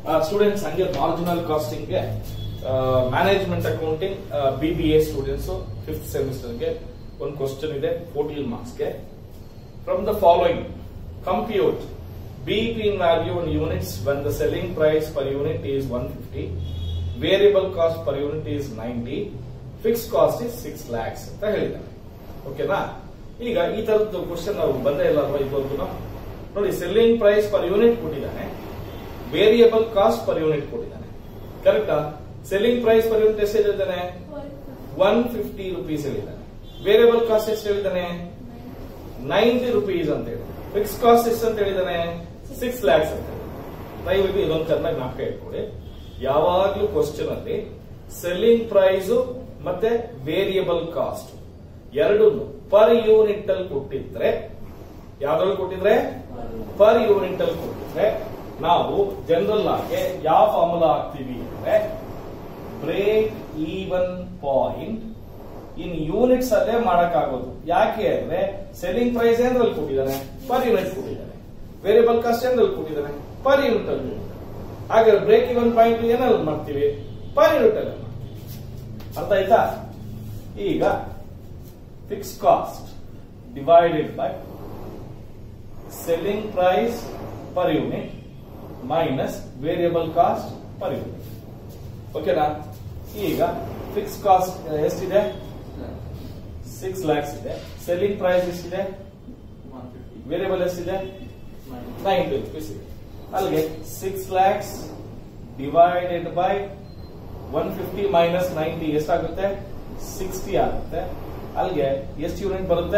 Students ಹಂಗೆ marginal ಕಾಸ್ಟಿಂಗ್ಗೆ management accounting B B A students fifth ಸೆಮಿಸ್ಟರ್ಗೆ ಒಂದು ಕ್ವಶನ್ ಇದೆ ಫೋರ್ಟೀನ್ ಮಾರ್ಕ್ಸ್ಗೆ from the following compute BEP in value in units when the selling price per unit is 150, variable cost per unit is 90, fixed cost is 6 lakhs ಅಂತ ಹೇಳಿದ್ದಾರೆ ಓಕೆನಾ ಈಗ ಈ ತರದ್ದು ಕ್ವಶನ್ ನಾವು ಬಂದೇ ಇಲ್ಲ ಅಲ್ವಾ ಇದುವರೆಗೂ ನೋಡಿ ಸೆಲ್ಲಿಂಗ್ ಪ್ರೈಸ್ ಪರ್ ಯೂನಿಟ್ ಕೊಟ್ಟಿದ್ದಾನೆ ವೇರಿಯಬಲ್ ಕಾಸ್ಟ್ ಪರ್ ಯೂನಿಟ್ ಕೊಟ್ಟಿದ್ದಾನೆ ಕರೆಕ್ಟಾ ಸೆಲ್ಲಿಂಗ್ ಪ್ರೈಸ್ ಪರ್ ಯೂನಿಟ್ ಎಷ್ಟು ಹೇಳಿದ್ದಾನೆ ಒನ್ ಫಿಫ್ಟಿ ರುಪೀಸ್ ಹೇಳಿದ್ದಾನೆ ವೇರಿಯಬಲ್ ಕಾಸ್ಟ್ ಎಷ್ಟು ಹೇಳಿದ್ದಾನೆ ನೈಂಟಿ ರುಪೀಸ್ ಅಂತ ಹೇಳಿ ಫಿಕ್ಸ್ ಕಾಸ್ಟ್ ಎಷ್ಟು ಅಂತ ಹೇಳಿದಾನೆ ಸಿಕ್ಸ್ ಲ್ಯಾಕ್ಸ್ ಅಂತ ಹೇಳಿ. ದಯವಿಟ್ಟು ಇದೊಂದು ಚೆನ್ನಾಗಿ ನಾಟಕ ಇಟ್ಕೊಳ್ಳಿ ಯಾವಾಗ್ಲೂ ಕ್ವಶನ್ ಅಲ್ಲಿ ಸೆಲ್ಲಿಂಗ್ ಪ್ರೈಸ್ ಮತ್ತೆ ವೇರಿಯಬಲ್ ಕಾಸ್ಟ್ ಎರಡು ಪರ್ ಯೂನಿಟ್ ಅಲ್ಲಿ ಕೊಟ್ಟಿದ್ರೆ ಯಾವ್ದ್ರಲ್ಲಿ ಕೊಟ್ಟಿದ್ರೆ ಪರ್ ಯೂನಿಟ್ ಅಲ್ಲಿ ಕೊಟ್ಟಿದ್ರೆ ನಾವು ಜನರಲ್ ಆಗಿ ಯಾವ ಫಾರ್ಮುಲಾ ಹಾಕ್ತೀವಿ ಅಂದ್ರೆ break even point in units ಅಲ್ಲೇ ಮಾಡಕ್ಕಾಗೋದು ಯಾಕೆ ಅಂದ್ರೆ ಸೆಲ್ಲಿಂಗ್ ಪ್ರೈಸ್ ಏನ್ರಲ್ಲಿ ಕೊಟ್ಟಿದ್ದಾನೆ ಪರ್ ಯೂನಿಟ್ ಕೊಟ್ಟಿದ್ದಾನೆ ವೇರಿಯಬಲ್ ಕಾಸ್ಟ್ ಏನ್ರಲ್ಲಿ ಕೊಟ್ಟಿದ್ದಾನೆ ಪರ್ ಯೂನಿಟ್ ಅಲ್ಲಿ ಕೊಟ್ಟಿದ್ದಾನೆ. ಹಾಗಾದ್ರೆ ಬ್ರೇಕ್ ಇವನ್ ಪಾಯಿಂಟ್ ಏನಲ್ಲಿ ಮಾಡ್ತೀವಿ ಪರ್ ಯೂನಿಟ್ ಅಲ್ಲಿ ಮಾಡ್ತೀವಿ ಅರ್ಥ ಆಯ್ತಾ ಈಗ fix cost divided by selling price per unit minus variable cost per unit ಓಕೆನಾ ಈಗ ಫಿಕ್ಸ್ ಕಾಸ್ಟ್ ಎಷ್ಟಿದೆ ಸಿಕ್ಸ್ ಲ್ಯಾಕ್ಸ್ ಇದೆ ಸೆಲ್ಲಿಂಗ್ ಪ್ರೈಸ್ ಎಷ್ಟಿದೆ ವೇರಿಯಬಲ್ ಎಷ್ಟಿದೆ ನೈಂಟಿ ರುಪೀಸ್ ಇದೆ ಅಲ್ಲಿಗೆ six lakhs divided by one fifty minus ninety ಎಷ್ಟಾಗುತ್ತೆ ಸಿಕ್ಸ್ಟಿ ಆಗುತ್ತೆ ಅಲ್ಲಿಗೆ ಎಷ್ಟು ಯೂನಿಟ್ ಬರುತ್ತೆ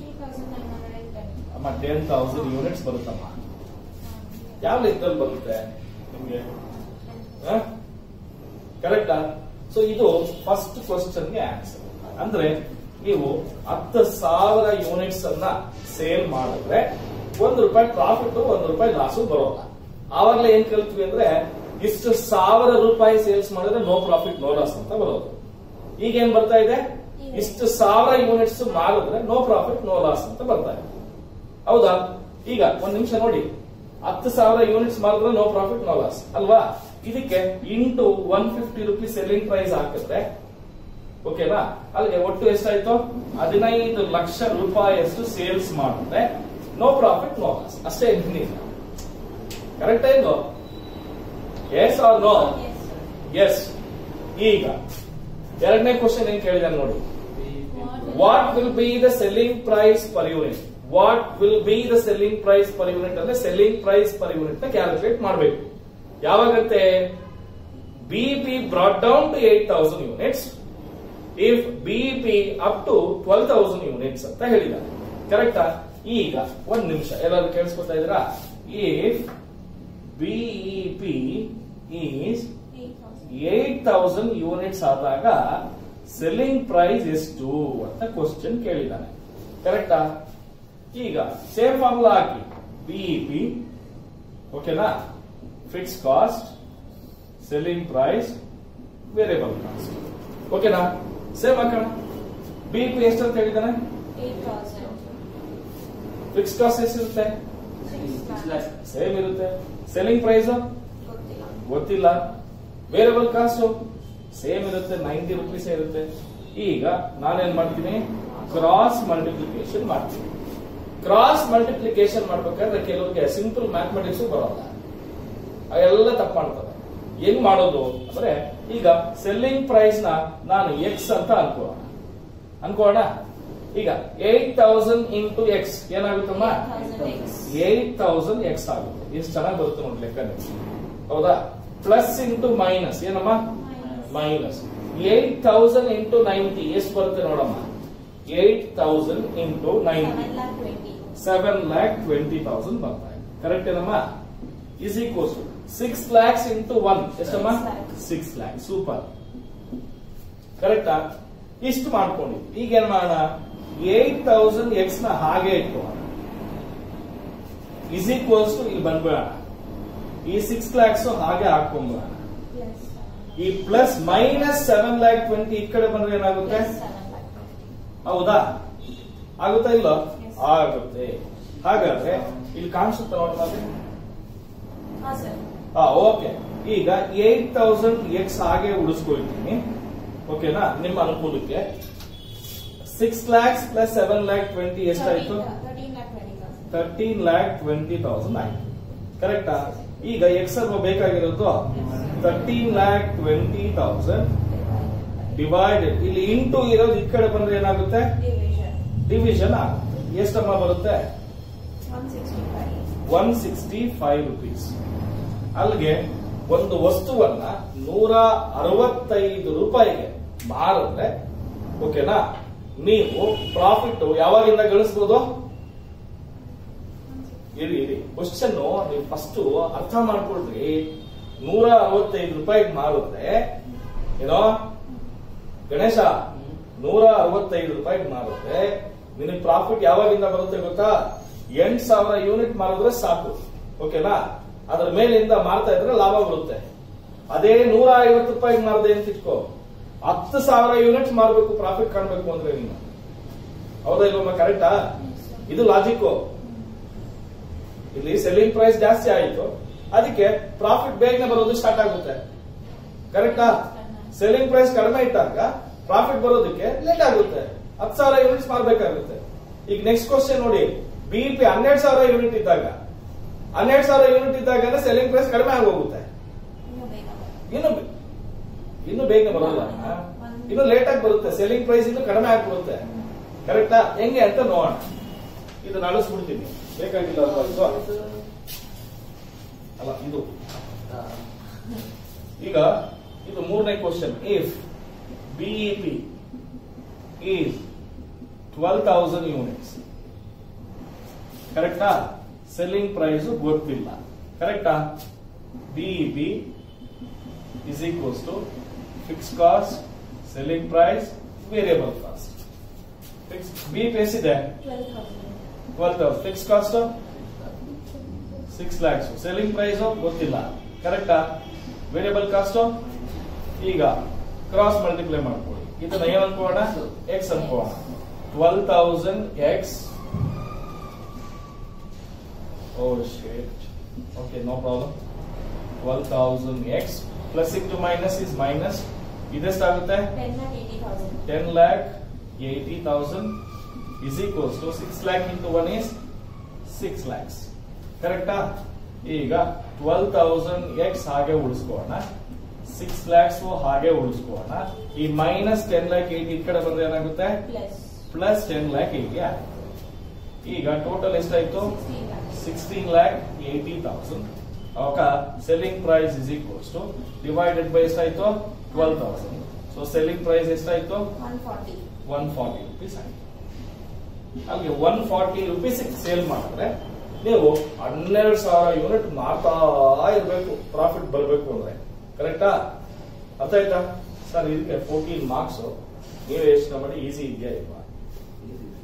ಅಮ್ಮ ಟೆನ್ ತೌಸಂಡ್ ಯೂನಿಟ್ಸ್ ಬರುತ್ತಮ್ಮ ಯಾವ ಲೆಕ್ಕದಲ್ಲಿ ಬರುತ್ತೆ ನಿಮ್ಗೆ ಕರೆಕ್ಟಾ ಸೊ ಇದು ಫಸ್ಟ್ ಕ್ವಶನ್ಗೆ ಆನ್ಸರ್ ಅಂದ್ರೆ ನೀವು ಹತ್ತು ಸಾವಿರ ಯೂನಿಟ್ಸ್ ಅನ್ನ ಸೇಲ್ ಮಾಡಿದ್ರೆ ಒಂದು ರೂಪಾಯಿ ಪ್ರಾಫಿಟ್ ಒಂದು ರೂಪಾಯಿ ಲಾಸು ಬರೋಲ್ಲ ಆವಾಗಲೇ ಏನ್ ಕಲ್ತ್ವಿ ಅಂದ್ರೆ ಇಷ್ಟು ಸಾವಿರ ರೂಪಾಯಿ ಸೇಲ್ಸ್ ಮಾಡಿದ್ರೆ ನೋ ಪ್ರಾಫಿಟ್ ನೋ ಲಾಸ್ ಅಂತ ಬರೋದು ಈಗ ಏನ್ ಬರ್ತಾ ಇದೆ ಇಷ್ಟು ಸಾವಿರ ಯೂನಿಟ್ಸ್ ಮಾಡಿದ್ರೆ ನೋ ಪ್ರಾಫಿಟ್ ನೋ ಲಾಸ್ ಅಂತ ಬರ್ತಾ ಇದೆ ಹೌದಾ ಈಗ ಒಂದ್ ನಿಮಿಷ ನೋಡಿ ಹತ್ತು ಸಾವಿರ ಯೂನಿಟ್ಸ್ ಮಾಡಿದ್ರೆ ನೋ ಪ್ರಾಫಿಟ್ ನೋ ಲಾಸ್ ಅಲ್ವಾ ಇದಕ್ಕೆ into one fifty rupees selling price ಹಾಕಿದ್ರೆ ಓಕೆನಾ ಅಲ್ಲಿಗೆ ಒಟ್ಟು ಎಷ್ಟಾಯ್ತು ಹದಿನೈದು ಲಕ್ಷ ರೂಪಾಯಿಯಷ್ಟು ಸೇಲ್ಸ್ ಮಾಡಿದ್ರೆ ನೋ ಪ್ರಾಫಿಟ್ ನೋ ಲಾಸ್ ಅಷ್ಟೇ ಇಂಜಿನಿಯರ್ ಕರೆಕ್ಟ್ ಇದು ಎಸ್ ಆರ್ ನೋ ಎಸ್ ಈಗ ಎರಡನೇ ಕ್ವಶನ್ ಏನ್ ಕೇಳಿದಾನೆ ನೋಡಿ what will be the selling price per unit what will be the selling price per unit ಅಂದ್ರೆ ಸೆಲ್ಲಿಂಗ್ ಪ್ರೈಸ್ ಪರ್ ಯೂನಿಟ್ ನ calculate ಮಾಡಬೇಕು ಯಾವಾಗಂತೆ BP brought down to eight thousand units if BP up to twelve thousand units ಅಂತ ಹೇಳಿದ್ದಾರೆ ಕರೆಕ್ಟಾ ಈಗ ಒಂದ್ ನಿಮಿಷ ಎಲ್ಲರೂ ಕೇಳಿಸ್ಕೊತಾ ಇದ್ದೀರಾ if BEP is eight thousand units ಆದಾಗ ಸೆಲ್ಲಿಂಗ್ ಪ್ರೈಸ್ ಎಷ್ಟು ಅಂತ ಕ್ವಶನ್ ಕೇಳಿದ್ದಾನೆ ಕರೆಕ್ಟಾ ಈಗ ಸೇಮ್ ಫಾರ್ಮುಲಾ ಹಾಕಿ ಬಿಇಪಿ ಓಕೆನಾ fix cost selling price variable cost ಓಕೆನಾ ಸೇಮ್ ಹಾಕೋಣ ಬಿಇಪಿ ಎಷ್ಟು ಅಂತ ಹೇಳಿದ್ದಾನೆ ಫಿಕ್ಸ್ ಕಾಸ್ಟ್ ಎಷ್ಟಿರುತ್ತೆ ಸೇಮ್ ಇರುತ್ತೆ ಸೆಲ್ಲಿಂಗ್ ಪ್ರೈಸ್ ಗೊತ್ತಿಲ್ಲ ವೇರಿಯಬಲ್ ಕಾಸ್ಟ್ ಸೇಮ್ ಇರುತ್ತೆ ನೈಂಟಿ ರುಪೀಸ್ ಇರುತ್ತೆ ಈಗ ನಾನೇನ್ ಮಾಡ್ತೀನಿ ಕ್ರಾಸ್ ಮಲ್ಟಿಪ್ಲಿಕೇಶನ್ ಮಾಡ್ತೀನಿ ಕ್ರಾಸ್ ಮಲ್ಟಿಪ್ಲಿಕೇಶನ್ ಮಾಡ್ಬೇಕಾದ್ರೆ ಕೆಲವ್ರಿಗೆ ಸಿಂಪಲ್ ಮ್ಯಾಥಮೆಟಿಕ್ಸ್ ಬರೋಲ್ಲ ಅವೆಲ್ಲ ತಪ್ಪು ಮಾಡ್ತಾರೆ ಹೆಂಗ್ ಮಾಡೋದು ಅಂದ್ರೆ ಈಗ ಸೆಲ್ಲಿಂಗ್ ಪ್ರೈಸ್ ನ ನಾನು ಎಕ್ಸ್ ಅಂತ ಅನ್ಕೋಣ ಅನ್ಕೋಣ ಈಗ ಏಟ್ ತೌಸಂಡ್ ಇಂಟು ಎಕ್ಸ್ ಏನಾಗುತ್ತಮ್ಮ ಏಟ್ ತೌಸಂಡ್ ಎಕ್ಸ್ ಆಗುತ್ತೆ ಎಷ್ಟು ಚೆನ್ನಾಗಿ ಬರುತ್ತೆ ನೋಡಿ ಲೆಕ್ಕ ನೀವು. ಹೌದಾ ಪ್ಲಸ್ ಇಂಟು ಮೈನಸ್ ಏನಮ್ಮ minus eight thousand into ninety ಎಷ್ಟು ಬರುತ್ತೆ ನೋಡಮ್ಮ eight thousand into ninety seven lakh twenty thousand ಬರ್ತಾ ಇದೆ ಕರೆಕ್ಟ್ ಏನಮ್ಮ is equals six lakhs into one ಎಷ್ಟಮ್ಮ Six lakhs. Six lakh super ಕರೆಕ್ಟಾ ಇಷ್ಟು ಮಾಡ್ಕೊಂಡು ಈಗ ಏನ್ ಮಾಡೋಣ ಏಟ್ ತೌಸಂಡ್ ಎಕ್ಸ್ ನ ಹಾಗೆ ಇಟ್ಕೊಳ್ಳೋಣ ಇಸ್ ಈಕ್ವಲ್ಸ್ ಟು ಇಲ್ಲಿ ಬಂದ್ಬಿಡೋಣ ಈ ಸಿಕ್ಸ್ ಲ್ಯಾಕ್ಸ್ ಹಾಗೆ ಹಾಕೊಂಡ್ಬಿಡೋಣ ಈ plus minus seven lakh twenty ಈ ಕಡೆ ಬಂದ್ರೆ ಏನಾಗುತ್ತೆ ಹೌದಾ ಆಗುತ್ತಾ ಇಲ್ಲ Yes. ಆಗುತ್ತೆ ಹಾಗಾದ್ರೆ ಇಲ್ಲಿ ಕಾಣಿಸುತ್ತೆ ನೋಡಿ ಮತ್ತೆ ಹಾ ಓಕೆ ಈಗ ಏಟ್ ತೌಸಂಡ್ ಎಕ್ಸ್ ಹಾಗೆ ಉಳಿಸ್ಕೊಳ್ತೀನಿ ಓಕೆನಾ ನಿಮ್ಮ ಅನುಕೂಲಕ್ಕೆ six lakhs plus seven lakh twenty ಎಷ್ಟಾಯ್ತು ತರ್ಟೀನ್ ಲ್ಯಾಕ್ ಟ್ವೆಂಟಿ ತೌಸಂಡ್ ಆಯ್ತು ಕರೆಕ್ಟಾ ಈಗ ಎಕ್ಸ್ ಅಲ್ವಾ ಬೇಕಾಗಿರೋದು thirteen lakh twenty thousand divided ಇಲ್ಲಿ ಇಂಟು ಇರೋದು ಈ ಕಡೆ ಬಂದ್ರೆ ಏನಾಗುತ್ತೆ ಡಿವಿಷನ್ ಆಗುತ್ತೆ ಎಷ್ಟಮ್ಮ ಬರುತ್ತೆ ಒನ್ ಸಿಕ್ಸ್ಟಿ ಫೈವ್ ರುಪೀಸ್ ಅಲ್ಲಿಗೆ ಒಂದು ವಸ್ತುವನ್ನ ನೂರ ಅರವತ್ತೈದು ರೂಪಾಯಿಗೆ ಮಾರಿದ್ರೆ ಓಕೆನಾ ನೀವು ಪ್ರಾಫಿಟ್ ಯಾವಾಗಿಂದ ಗಳಿಸ್ಬೋದು ಇರಿ ಇರಿ ಕ್ವಶನ್ ನೀವು ಫಸ್ಟ್ ಅರ್ಥ ಮಾಡ್ಕೊಳ್ರಿ ನೂರ ಅರವತ್ತೈದು ರೂಪಾಯಿಗೆ ಮಾರಿದ್ರೆ ಏನೋ ಗಣೇಶ ನೂರ ಅರವತ್ತೈದು ರೂಪಾಯಿಗೆ ಮಾರಿದ್ರೆ ನಿನಗೆ ಪ್ರಾಫಿಟ್ ಯಾವಾಗಿಂದ ಬರುತ್ತೆ ಗೊತ್ತಾ ಎಂಟ್ ಸಾವಿರ ಯೂನಿಟ್ ಮಾರಿದ್ರೆ ಸಾಕು ಓಕೆನಾ ಅದ್ರ ಮೇಲಿಂದ ಮಾರ್ತಾ ಇದ್ರೆ ಲಾಭ ಬರುತ್ತೆ ಅದೇ ನೂರ ಐವತ್ತು ರೂಪಾಯಿಗೆ ಮಾರದೆ ಅಂತ ಇಟ್ಕೋ ಹತ್ತು ಸಾವಿರ ಯೂನಿಟ್ಸ್ ಮಾರಬೇಕು ಪ್ರಾಫಿಟ್ ಕಾಣಬೇಕು ಅಂದ್ರೆ ನೀನು ಹೌದಾ ಇಲ್ವಮ್ಮ ಕರೆಕ್ಟಾ ಇದು ಲಾಜಿಕ್ ಇಲ್ಲಿ ಸೆಲ್ಲಿಂಗ್ ಪ್ರೈಸ್ ಜಾಸ್ತಿ ಆಯಿತು ಅದಕ್ಕೆ ಪ್ರಾಫಿಟ್ ಬೇಗನೆ ಬರೋದು ಸ್ಟಾರ್ಟ್ ಆಗುತ್ತೆ ಕರೆಕ್ಟಾ ಸೆಲ್ಲಿಂಗ್ ಪ್ರೈಸ್ ಕಡಿಮೆ ಇಟ್ಟಾಗ ಪ್ರಾಫಿಟ್ ಬರೋದಕ್ಕೆ ಲೇಟ್ ಆಗುತ್ತೆ ಹತ್ತು ಸಾವಿರ ಯೂನಿಟ್ಸ್ ಮಾರ್ಬೇಕಾಗುತ್ತೆ ಈಗ ನೆಕ್ಸ್ಟ್ ಕ್ವಶನ್ ನೋಡಿ ಬಿಇಪಿ ಹನ್ನೆರಡು ಸಾವಿರ ಯೂನಿಟ್ ಇದ್ದಾಗ ಹನ್ನೆರಡು ಸಾವಿರ ಯೂನಿಟ್ ಇದ್ದಾಗ ಸೆಲ್ಲಿಂಗ್ ಪ್ರೈಸ್ ಕಡಿಮೆ ಆಗೋಗುತ್ತೆ ಇನ್ನು ಬೆ- ಇನ್ನು ಬೇಗ ಬರೋಲ್ಲ ಇನ್ನು ಲೇಟ್ ಆಗಿ ಬರುತ್ತೆ ಸೆಲ್ಲಿಂಗ್ ಪ್ರೈಸ್ ಇನ್ನು ಕಡಿಮೆ ಆಗ್ಬಿಡುತ್ತೆ ಕರೆಕ್ಟಾ ಹೆಂಗೆ ಅಂತ ನೋಡೋಣ ಇದು ನಡೆಸ್ಬಿಡ್ತೀನಿ ಬೇಕಾಗಿಲ್ಲ ಅಲ್ವಾ ಇದು ಅಲ್ಲ ಇದು ಈಗ ಇದು ಮೂರನೇ question if BEP is twelve thousand units ಕರೆಕ್ಟಾ ಸೆಲ್ಲಿಂಗ್ ಪ್ರೈಸ್ ಗೊತ್ತಿಲ್ಲ ಕರೆಕ್ಟಾ BEP is equals to fixed cost, selling price, variable cost. Fixed B place ಇದೆ twelve thousand fix cost six lakhs selling price ಗೊತ್ತಿಲ್ಲ ಕರೆಕ್ಟಾ ವೇರಿಯಬಲ್ ಕಾಸ್ಟ್ ಈಗ cross multiply ಮಾಡ್ಕೊಳ್ಳಿ ಇದನ್ನ ಏನ್ ಅನ್ಕೋಣ ಎಕ್ಸ್ ಅನ್ಕೋಣ twelve thousand X oh shit okay no problem twelve thousand X plus into minus is minus ಇದೆಷ್ಟಾಗುತ್ತೆ ten lakh eighty thousand is equals to six lakh into one is six lakhs ಕರೆಕ್ಟಾ ಈಗ twelve thousand X ಹಾಗೆ ಉಳಿಸ್ಕೋಣ six lakhs ಹಾಗೆ ಉಳಿಸ್ಕೋಣ ಈ minus ten lakh eighty ಈ ಕಡೆ ಬಂದ್ರೆ ಏನಾಗುತ್ತೆ ಪ್ಲಸ್ ಟೆನ್ ಲ್ಯಾಕ್ ಏಯ್ಟಿ ಆಗುತ್ತೆ ಈಗ ಟೋಟಲ್ ಎಷ್ಟಾಯ್ತು ಸಿಕ್ಸ್ಟೀನ್ ಲ್ಯಾಕ್ ಏಯ್ಟಿ ತೌಸಂಡ್ ಅವಾಗ selling price is equals to divided by ಎಷ್ಟಾಯ್ತು twelve thousand so selling price ಎಷ್ಟಾಯ್ತು ಒನ್ ಫಾರ್ಟಿ ರುಪೀಸ್ ಆಯ್ತು ಅಲ್ಲಿಗೆ ಒನ್ ಫಾರ್ಟಿ ರುಪೀಸ್ ಸೇಲ್ ಮಾಡಿದ್ರೆ ನೀವು ಹನ್ನೆರಡು ಸಾವಿರ ಯೂನಿಟ್ ಮಾರ್ತಾ ಇರಬೇಕು ಪ್ರಾಫಿಟ್ ಬರಬೇಕು ಅಂದ್ರೆ ಕರೆಕ್ಟಾ ಅರ್ಥ ಆಯ್ತಾ ಸರ್ ಇದಕ್ಕೆ ಫೋರ್ಟೀನ್ ಮಾರ್ಕ್ಸ್ ನೀವೇ ಯೋಚನೆ ಮಾಡಿ ಈಸಿ ಇದೆಯಾ ಇಲ್ವಾ